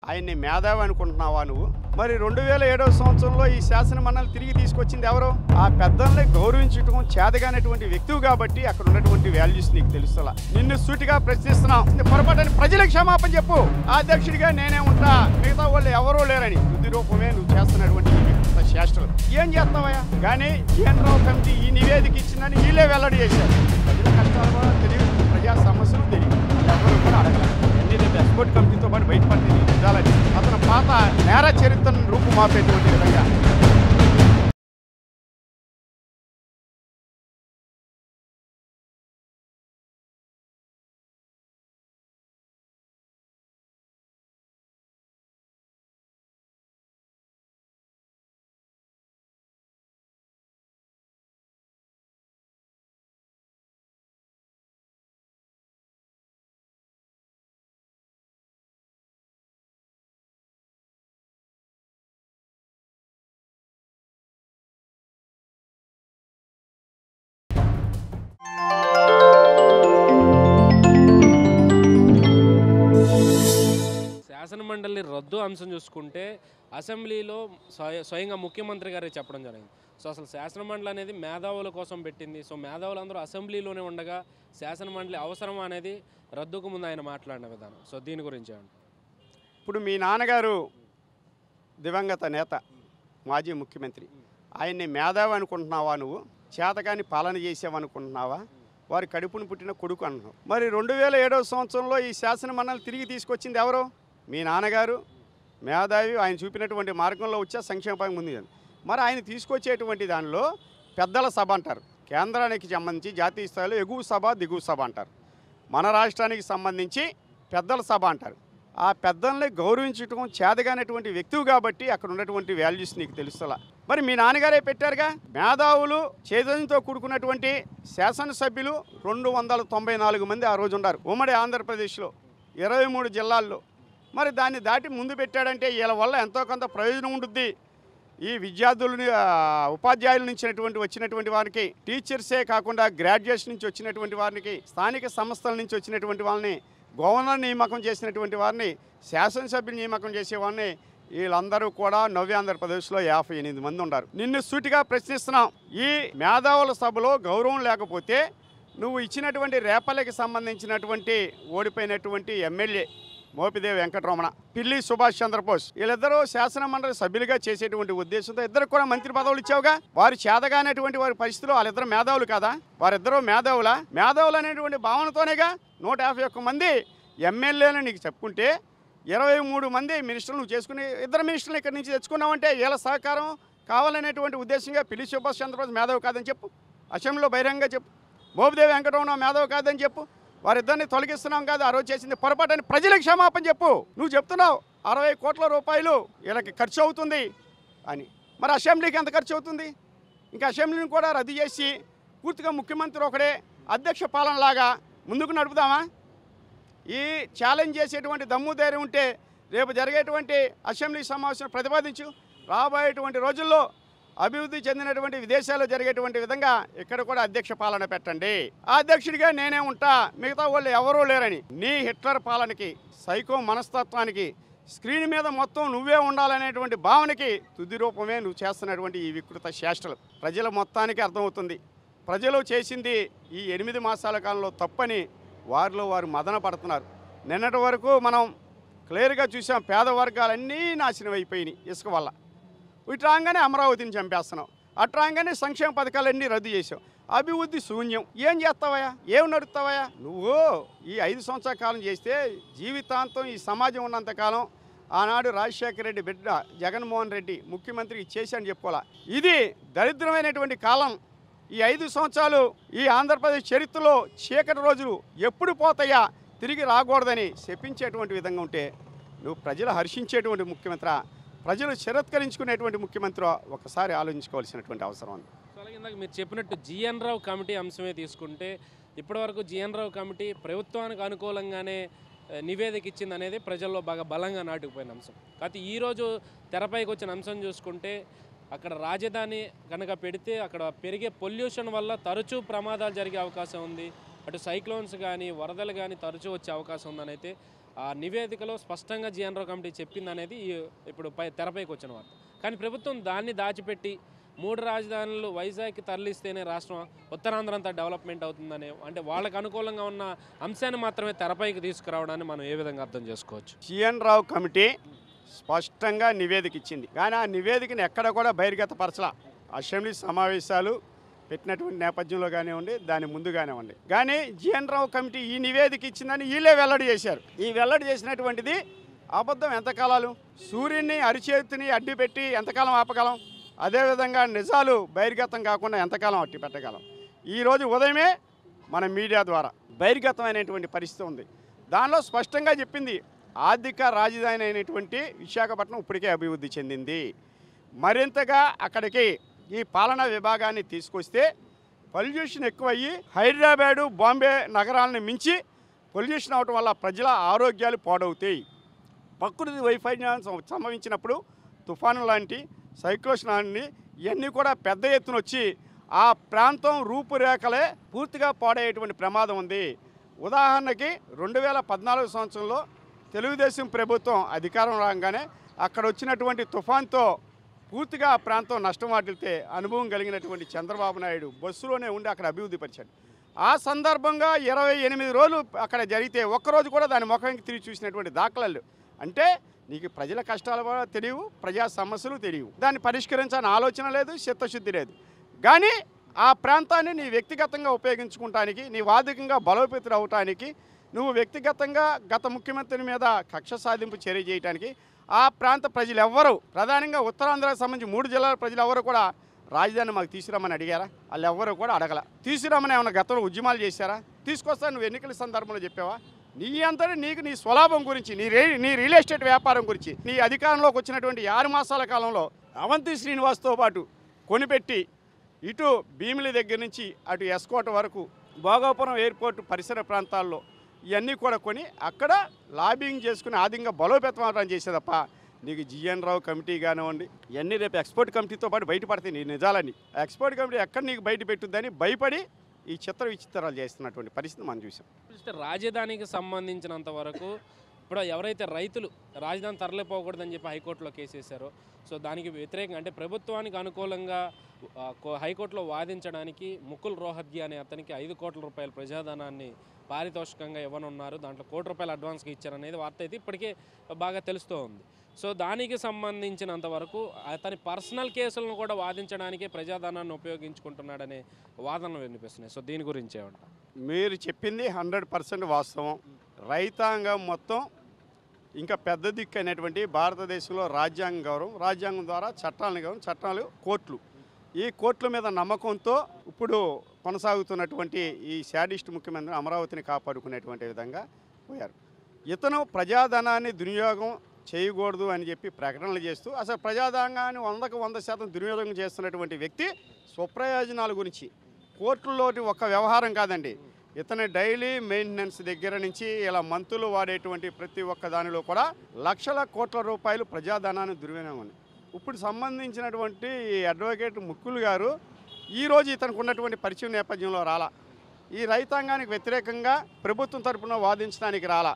ఆయన్ని మేధావి అనుకుంటున్నావా నువ్వు మరి రెండు వేల ఏడవ సంవత్సరంలో ఈ శాసన మండలి తిరిగి తీసుకొచ్చింది ఎవరు ఆ పెద్దల్ని గౌరవించడం చేతగానటువంటి వ్యక్తివి కాబట్టి అక్కడ ఉన్నటువంటి వాల్యూస్ నీకు తెలుస్తలా నిన్ను సూటిగా ప్రశ్నిస్తున్నాం పొరపాటని ప్రజలకు క్షమాపణ చెప్పు ఆ అధ్యక్షుడిగా నేనే ఉంటా మిగతా వాళ్ళు ఎవరూ లేరని బుద్ధి రూపమే నువ్వు చేస్తున్నటువంటి ఈ వికృత చేష్టలు ఏం చేస్తావయ్యా కానీ కేంద్రం కమిటీ ఈ నివేదిక ఇచ్చిందని వీళ్ళే వెల్లడి చేశారు ప్రజల కష్టాలు కూడా తెలియదు ప్రజా సమస్యలు తెలియదు ఎవరు కూడా అడగలేదు ఎన్ని ఎక్స్పోర్ట్ కమిటీతో పాటు బయటపడింది నిజాలని అతను పాత నేర చరిత్రను రూపుమాపేటువంటి విధంగా శాసనమండలి రద్దు అంశం చూసుకుంటే అసెంబ్లీలో స్వయ స్వయంగా ముఖ్యమంత్రి గారే చెప్పడం జరిగింది సో అసలు శాసనమండలి అనేది మేధావుల కోసం పెట్టింది సో మేధావులందరూ అసెంబ్లీలోనే ఉండగా శాసనమండలి అవసరం అనేది రద్దుకు ముందు ఆయన మాట్లాడిన విధానం సో దీని గురించి ఏమంటారు? ఇప్పుడు మీ నాన్నగారు దివంగత నేత మాజీ ముఖ్యమంత్రి ఆయన్ని మేధావి అనుకుంటున్నావా నువ్వు చేతకాని పాలన చేసావనుకుంటున్నావా వారి కడుపును పుట్టిన కొడుకు అంటున్నావు మరి రెండు వేల ఏడవ సంవత్సరంలో ఈ శాసన మండలి తిరిగి తీసుకొచ్చింది ఎవరు మీ నాన్నగారు మేధావి ఆయన చూపినటువంటి మార్గంలో వచ్చే సంక్షేమ ముందు మరి ఆయన తీసుకొచ్చేటువంటి దానిలో పెద్దల సభ అంటారు కేంద్రానికి సంబంధించి జాతీయ స్థాయిలో ఎగువ సభ దిగువ సభ అంటారు మన రాష్ట్రానికి సంబంధించి పెద్దల సభ అంటారు ఆ పెద్దల్ని గౌరవించడం చేదగానటువంటి వ్యక్తివి కాబట్టి అక్కడ ఉన్నటువంటి వాల్యూస్ నీకు తెలుస్తలా మరి మీ నాన్నగారే పెట్టారుగా మేధావులు చైతన్యంతో కూడుకున్నటువంటి శాసనసభ్యులు రెండు వందల తొంభై నాలుగు మంది ఆ రోజు ఉన్నారు ఉమ్మడి ఆంధ్రప్రదేశ్లో ఇరవై మూడు జిల్లాల్లో మరి దాన్ని దాటి ముందు పెట్టాడంటే వీళ్ళ వల్ల ఎంతో కొంత ప్రయోజనం ఉంటుంది ఈ విద్యార్థులని ఆ, ఉపాధ్యాయుల నుంచి వచ్చినటువంటి వారికి టీచర్సే కాకుండా గ్రాడ్యుయేషన్ నుంచి వచ్చినటువంటి వారికి స్థానిక సంస్థల నుంచి వచ్చినటువంటి వాళ్ళని గవర్నర్ నియామకం చేసినటువంటి వారిని శాసనసభ్యులు నియామకం చేసేవారిని వీళ్ళందరూ కూడా నవ్య ఆంధ్రప్రదేశ్లో యాభై ఎనిమిది మంది ఉన్నారు నిన్ను సూటిగా ప్రశ్నిస్తున్నాం ఈ మేధావుల సభలో గౌరవం లేకపోతే నువ్వు ఇచ్చినటువంటి రేపల్లకి సంబంధించినటువంటి ఓడిపోయినటువంటి ఎమ్మెల్యే మోపిదేవి వెంకటరమణ పిల్లి సుభాష్ చంద్రబోస్ వీళ్ళిద్దరూ శాసన మండలి సభ్యులుగా చేసేటువంటి ఉద్దేశంతో ఇద్దరు కూడా మంత్రి పదవులు ఇచ్చావుగా వారు చేతగానేటువంటి వారి పరిస్థితిలో వాళ్ళిద్దరు మేధావులు కాదా వారిద్దరూ మేధావులా మేధావులు అనేటువంటి భావనతోనేగా నూట యాభై ఒక్క మంది ఎమ్మెల్యేలు నీకు చెప్పుకుంటే ఇరవై మూడు మంది మినిస్టర్లు నువ్వు చేసుకుని ఇద్దరు మినిస్టర్లు ఇక్కడి నుంచి తెచ్చుకున్నావంటే వీళ్ళ సహకారం కావాలనేటువంటి ఉద్దేశంగా పిల్లి సుభాష్ చంద్రబోస్ మేధావి కాదని చెప్పు అసెంబ్లీలో బహిరంగంగా చెప్పు మోపిదేవి వెంకటరమణ మేధావి కాదని చెప్పు వారిద్దరిని తొలగిస్తున్నాం కాదు ఆ రోజు చేసింది పొరపాటని ప్రజలకు క్షమాపణ చెప్పు నువ్వు చెప్తున్నావు అరవై కోట్ల రూపాయలు వీళ్ళకి ఖర్చు అవుతుంది అని మరి అసెంబ్లీకి ఎంత ఖర్చు అవుతుంది ఇంకా అసెంబ్లీని కూడా రద్దు చేసి పూర్తిగా ముఖ్యమంత్రి ఒకడే అధ్యక్ష పాలనలాగా ముందుకు నడుపుదామా ఈ ఛాలెంజ్ చేసేటువంటి దమ్ము ధైర్యం ఉంటే రేపు జరిగేటువంటి అసెంబ్లీ సమావేశం ప్రతిపాదించు రాబోయేటువంటి రోజుల్లో అభివృద్ధి చెందినటువంటి విదేశాల్లో జరిగేటువంటి విధంగా ఇక్కడ కూడా అధ్యక్ష పాలన పెట్టండి ఆ అధ్యక్షుడిగా నేనే ఉంటా మిగతా వాళ్ళు ఎవరూ లేరని నీ హిట్లర్ పాలనకి సైకో మనస్తత్వానికి స్క్రీన్ మీద మొత్తం నువ్వే ఉండాలనేటువంటి భావనకి తుది రూపమే నువ్వు చేస్తున్నటువంటి ఈ వికృత చేష్టలు ప్రజల మొత్తానికి అర్థమవుతుంది ప్రజలు చేసింది ఈ ఎనిమిది మాసాల కాలంలో తప్పని వారిలో వారు మదన పడుతున్నారు నిన్నటి వరకు మనం క్లియర్గా చూసాం పేద వర్గాలన్నీ నాశనం అయిపోయినాయి ఇసుక వల్ల ఇటు రాగానే అమరావతిని చంపేస్తున్నాం అటు రాగానే సంక్షేమ పథకాలన్నీ రద్దు చేసాం అభివృద్ధి శూన్యం ఏం చేస్తావయ్యా ఏం నడుపుతావయ్యా నువ్వు ఈ ఐదు సంవత్సరాల కాలం చేస్తే జీవితాంతం ఈ సమాజం ఉన్నంతకాలం ఆనాడు రాజశేఖర రెడ్డి బిడ్డ జగన్మోహన్ రెడ్డి ముఖ్యమంత్రికి చేశాను చెప్పుకోవాలా ఇది దరిద్రమైనటువంటి కాలం ఈ ఐదు సంవత్సరాలు ఈ ఆంధ్రప్రదేశ్ చరిత్రలో చీకటి రోజులు ఎప్పుడు పోతాయా తిరిగి రాకూడదని శపించేటువంటి విధంగా ఉంటే నువ్వు ప్రజలు హర్షించేటువంటి ముఖ్యమంత్రి ప్రజలు చిరత్కరించుకునేటువంటి ముఖ్యమంత్రి ఒకసారి ఆలోచించుకోవాల్సినటువంటి అవసరం ఉంది సో అలాగే ఇందాక మీరు చెప్పినట్టు జిఎన్ రావు కమిటీ అంశమే తీసుకుంటే ఇప్పటివరకు జిఎన్ రావు కమిటీ ప్రభుత్వానికి అనుకూలంగానే ఆ, నివేదిక ఇచ్చింది అనేది ప్రజల్లో బాగా బలంగా నాటుకుపోయిన అంశం కాకపోతే ఈరోజు తెరపైకి వచ్చిన అంశం చూసుకుంటే అక్కడ రాజధాని కనుక పెడితే అక్కడ పెరిగే పొల్యూషన్ వల్ల తరచూ ప్రమాదాలు జరిగే అవకాశం ఉంది అటు సైక్లోన్స్ కానీ వరదలు కానీ తరచూ వచ్చే అవకాశం ఉందని అయితే ఆ నివేదికలో స్పష్టంగా జిఎన్ రావు కమిటీ చెప్పింది అనేది ఈ- ఇప్పుడు పై తెరపైకి వచ్చిన వార్త కానీ ప్రభుత్వం దాన్ని దాచిపెట్టి మూడు రాజధానులు వైజాగ్కి తరలిస్తేనే రాష్ట్రం ఉత్తరాంధ్ర అంతా డెవలప్మెంట్ అవుతుందనే అంటే వాళ్ళకు అనుకూలంగా ఉన్న అంశాన్ని మాత్రమే తెరపైకి తీసుకురావడాన్ని మనం ఏ విధంగా అర్థం చేసుకోవచ్చు సిఎన్ రావు కమిటీ స్పష్టంగా నివేదిక ఇచ్చింది కానీ ఆ నివేదికను ఎక్కడ కూడా బహిర్గతపరచలా అసెంబ్లీ సమావేశాలు పెట్టినటువంటి నేపథ్యంలో కానివ్వండి దాని ముందు కానివ్వండి కానీ జిఎన్ రావు కమిటీ ఈ నివేదిక ఇచ్చిందని వీళ్ళే వెల్లడి చేశారు ఈ వెల్లడి చేసినటువంటిది అబద్ధం ఎంతకాలాలు సూర్యుడిని అరిచేతిని అడ్డు పెట్టి ఎంతకాలం ఆపగలం అదేవిధంగా నిజాలు బహిర్గతం కాకుండా ఎంతకాలం అట్టి పెట్టగలం ఈరోజు ఉదయమే మన మీడియా ద్వారా బహిర్గతమైనటువంటి పరిస్థితి ఉంది దానిలో స్పష్టంగా చెప్పింది ఆర్థిక రాజధాని అయినటువంటి విశాఖపట్నం ఇప్పటికే అభివృద్ధి చెందింది మరింతగా అక్కడికి ఈ పాలనా విభాగాన్ని తీసుకొస్తే పొల్యూషన్ ఎక్కువయ్యి హైదరాబాదు బాంబే నగరాలను మించి పొల్యూషన్ అవటం వల్ల ప్రజల ఆరోగ్యాలు పాడవుతాయి ప్రకృతి వైఫల్యం సం- సంభవించినప్పుడు తుఫాను లాంటి సైక్లోన్ లాంటి ఇవన్నీ కూడా పెద్ద ఎత్తున వచ్చి ఆ ప్రాంతం రూపురేఖలే పూర్తిగా పాడయ్యేటువంటి ప్రమాదం ఉంది ఉదాహరణకి రెండు వేల పద్నాలుగు సంవత్సరంలో తెలుగుదేశం ప్రభుత్వం అధికారం రాగానే అక్కడ వచ్చినటువంటి తుఫాన్తో పూర్తిగా ఆ ప్రాంతం నష్టం వాటిల్తే అనుభవం కలిగినటువంటి చంద్రబాబు నాయుడు బస్సులోనే ఉండి అక్కడ అభివృద్ధి పరిచాడు ఆ సందర్భంగా ఇరవై ఎనిమిది రోజులు అక్కడ జరిగితే ఒక్కరోజు కూడా దాని ముఖంకి తిరిగి చూసినటువంటి దాఖలాలు అంటే నీకు ప్రజల కష్టాలు కూడా తెలియవు ప్రజా సమస్యలు తెలియవు దాన్ని పరిష్కరించాలని ఆలోచన లేదు చిత్తశుద్ధి లేదు కానీ ఆ ప్రాంతాన్ని నీ వ్యక్తిగతంగా ఉపయోగించుకుంటానికి నీ వాదికంగా బలోపేతులు అవటానికి నువ్వు వ్యక్తిగతంగా గత ముఖ్యమంత్రి మీద కక్ష సాధింపు చర్య చేయడానికి ఆ ప్రాంత ప్రజలు ఎవ్వరూ ప్రధానంగా ఉత్తరాంధ్రకు సంబంధించి మూడు జిల్లాల ప్రజలు ఎవరు కూడా రాజధాని మాకు తీసుకురమ్మని అడిగారా వాళ్ళు ఎవ్వరూ కూడా అడగల తీసుకురమ్మని ఏమైనా గతంలో ఉద్యమాలు చేశారా తీసుకొస్తా నువ్వు ఎన్నికల సందర్భంలో చెప్పావా నీ అంతటి నీకు నీ స్వలాభం గురించి నీ రే నీ రియల్ ఎస్టేట్ వ్యాపారం గురించి నీ అధికారంలోకి వచ్చినటువంటి ఆరు మాసాల కాలంలో అవంతి శ్రీనివాస్తో పాటు కొనిపెట్టి ఇటు భీమిలి దగ్గర నుంచి అటు ఎస్కోట వరకు భోగాపురం ఎయిర్పోర్ట్ పరిసర ప్రాంతాల్లో ఇవన్నీ కూడా కొని అక్కడ లాబింగ్ చేసుకుని ఆదిగా బలోపేతం చేసే తప్ప నీకు జిఎన్ రావు కమిటీ కానివ్వండి ఇవన్నీ రేపు ఎక్స్పోర్ట్ కమిటీతో పాటు బయటపడతాయి నీ నిజాలని ఎక్స్పోర్ట్ కమిటీ ఎక్కడ నీకు బయట పెట్టుద్దని భయపడి ఈ చిత్ర విచిత్రాలు చేస్తున్నటువంటి పరిస్థితి మనం చూసాం చూస్తే రాజధానికి సంబంధించినంత వరకు ఇప్పుడు ఎవరైతే రైతులు రాజధాని తరలిపోకూడదని చెప్పి హైకోర్టులో కేసు వేశారో సో దానికి వ్యతిరేకంగా అంటే ప్రభుత్వానికి అనుకూలంగా ఆ, కో- హైకోర్టులో వాదించడానికి ముకుల్ రోహత్గి అనే అతనికి ఐదు కోట్ల రూపాయల ప్రజాధనాన్ని పారితోషికంగా ఇవ్వనున్నారు దాంట్లో కోటి రూపాయలు అడ్వాన్స్గా ఇచ్చారనేది వార్త అయితే ఇప్పటికే బాగా తెలుస్తూ ఉంది సో దానికి సంబంధించినంత వరకు అతని పర్సనల్ కేసులను కూడా వాదించడానికి ప్రజాధనాన్ని ఉపయోగించుకుంటున్నాడనే వాదనలు వినిపిస్తున్నాయి సో దీని గురించి ఏమంటారు మీరు చెప్పింది హండ్రెడ్ పర్సెంట్ వాస్తవం రైతాంగం మొత్తం ఇంకా పెద్ద దిక్కు అయినటువంటి భారతదేశంలో రాజ్యాంగ గౌరవం రాజ్యాంగం ద్వారా చట్టాలను గౌరవం చట్టాలు కోర్టులు ఈ కోర్టుల మీద నమ్మకంతో ఇప్పుడు కొనసాగుతున్నటువంటి ఈ శాడిస్ట్ ముఖ్యమంత్రి అమరావతిని కాపాడుకునేటువంటి విధంగా పోయారు ఇతను ప్రజాధనాన్ని దుర్వినియోగం చేయకూడదు అని చెప్పి ప్రకటనలు చేస్తూ అసలు ప్రజాధనాన్ని వందకు వంద శాతం దుర్వినియోగం చేస్తున్నటువంటి వ్యక్తి స్వప్రయోజనాల గురించి కోర్టుల్లోటి ఒక వ్యవహారం కాదండి ఇతని డైలీ మెయింటెనెన్స్ దగ్గర నుంచి ఇలా మంతులు వాడేటువంటి ప్రతి ఒక్క దానిలో కూడా లక్షల కోట్ల రూపాయలు ప్రజాధనాన్ని దుర్వినియోగం ఇప్పుడు సంబంధించినటువంటి ఈ అడ్వకేట్ ముక్కులు గారు ఈరోజు ఇతనికి ఉన్నటువంటి పరిచయం నేపథ్యంలో రాలా ఈ రైతాంగానికి వ్యతిరేకంగా ప్రభుత్వం తరపున వాదించడానికి రాలా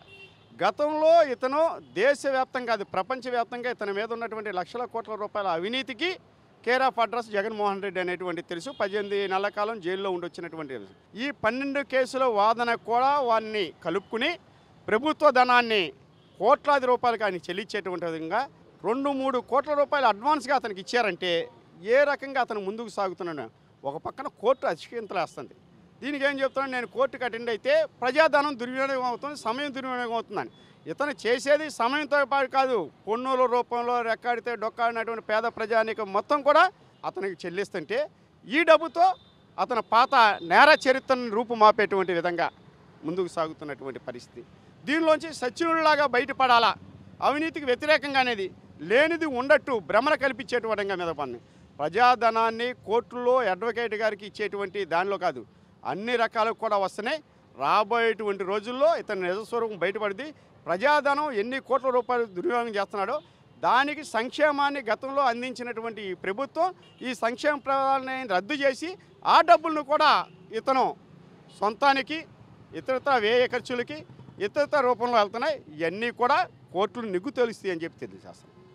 గతంలో ఇతను దేశవ్యాప్తంగా కాదు ప్రపంచవ్యాప్తంగా ఇతని మీద ఉన్నటువంటి లక్షల కోట్ల రూపాయల అవినీతికి care of address Jaganmohan Reddy అనేటువంటి తెలుసు పద్దెనిమిది నెలల కాలం జైల్లో ఉండొచ్చినటువంటి తెలుసు ఈ పన్నెండు కేసుల వాదన కూడా వారిని కలుపుకుని ప్రభుత్వ ధనాన్ని కోట్లాది రూపాయలకు ఆయన చెల్లించేటువంటి విధంగా రెండు మూడు కోట్ల రూపాయలు అడ్వాన్స్గా అతనికి ఇచ్చారంటే ఏ రకంగా అతను ముందుకు సాగుతున్నాడు ఒక పక్కన కోర్టు అధిక్షింతలేస్తుంది దీనికి ఏం చెప్తున్నాను నేను కోర్టుకు అటెండ్ అయితే ప్రజాధనం దుర్వినియోగం అవుతుంది సమయం దుర్వినియోగం అవుతుందని ఇతను చేసేది సమయంతో పాటు కాదు పొన్నుల రూపంలో రెక్కాడితే డొక్కాడినటువంటి పేద ప్రజానికం మొత్తం కూడా అతనికి చెల్లిస్తుంటే ఈ డబ్బుతో అతను పాత నేర చరిత్రను రూపుమాపేటువంటి విధంగా ముందుకు సాగుతున్నటువంటి పరిస్థితి దీనిలోంచి సచివుల్లాగా బయటపడాలా అవినీతికి వ్యతిరేకంగా అనేది లేనిది ఉండట్టు భ్రమణ కల్పించేటువంటి మీద పని ప్రజాధనాన్ని కోర్టులో అడ్వకేట్ గారికి ఇచ్చేటువంటి దానిలో కాదు అన్ని రకాలకు కూడా వస్తున్నాయి రాబోయేటువంటి రోజుల్లో ఇతని నిజస్వరూపం బయటపడింది ప్రజాధనం ఎన్ని కోట్ల రూపాయలు దుర్వినియోగం చేస్తున్నాడో దానికి సంక్షేమాన్ని గతంలో అందించినటువంటి ఈ ప్రభుత్వం ఈ సంక్షేమ పథకాలని రద్దు చేసి ఆ డబ్బులను కూడా ఇతను సొంతానికి ఇతరత్ర వ్యయ ఖర్చులకి ఇతర రూపంలో వెళ్తున్నాయి ఇవన్నీ కూడా కోర్టులు నిగ్గు తెలుస్తాయి అని చెప్పి తెలియజేస్తాం